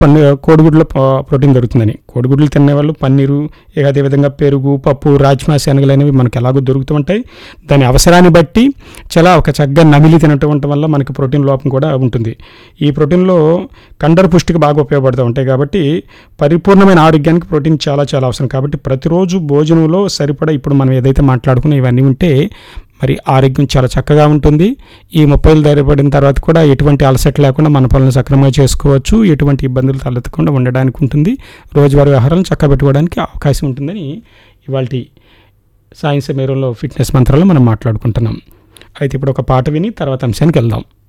పన్ను కోడిగుడ్లో ప- ప్రోటీన్ దొరుకుతుందని కోడిగుడ్లు తినేవాళ్ళు పన్నీరు ఇక అదేవిధంగా పెరుగు పప్పు రాజ్మా శనగలు అనేవి మనకు ఎలాగో దొరుకుతూ ఉంటాయి దాని అవసరాన్ని బట్టి చాలా ఒక చక్కగా నమిలి తినటం వల్ల మనకి ప్రోటీన్ లోపం కూడా ఉంటుంది ఈ ప్రోటీన్లో కండర పుష్టికి బాగా ఉపయోగపడుతూ ఉంటాయి కాబట్టి పరిపూర్ణమైన ఆరోగ్యానికి ప్రోటీన్ చాలా చాలా అవసరం కాబట్టి ప్రతిరోజు భోజనంలో సరిపడా ఇప్పుడు మనం ఏదైతే మాట్లాడుకున్నా ఇవన్నీ ఉంటే మరి ఆరోగ్యం చాలా చక్కగా ఉంటుంది ఈ ముప్పైలు ధైర్యపడిన తర్వాత కూడా ఎటువంటి అలసట లేకుండా మన పనులు సక్రమంగా చేసుకోవచ్చు ఎటువంటి ఇబ్బందులు తలెత్తకుండా ఉండడానికి ఉంటుంది రోజువారీ ఆహారం చక్కగా పెట్టుకోవడానికి అవకాశం ఉంటుందని ఇవాళ సైన్స్ మేరంలో ఫిట్నెస్ మంత్రాలు మనం మాట్లాడుకుంటున్నాం అయితే ఇప్పుడు ఒక పాట విని తర్వాత అంశానికి వెళ్దాం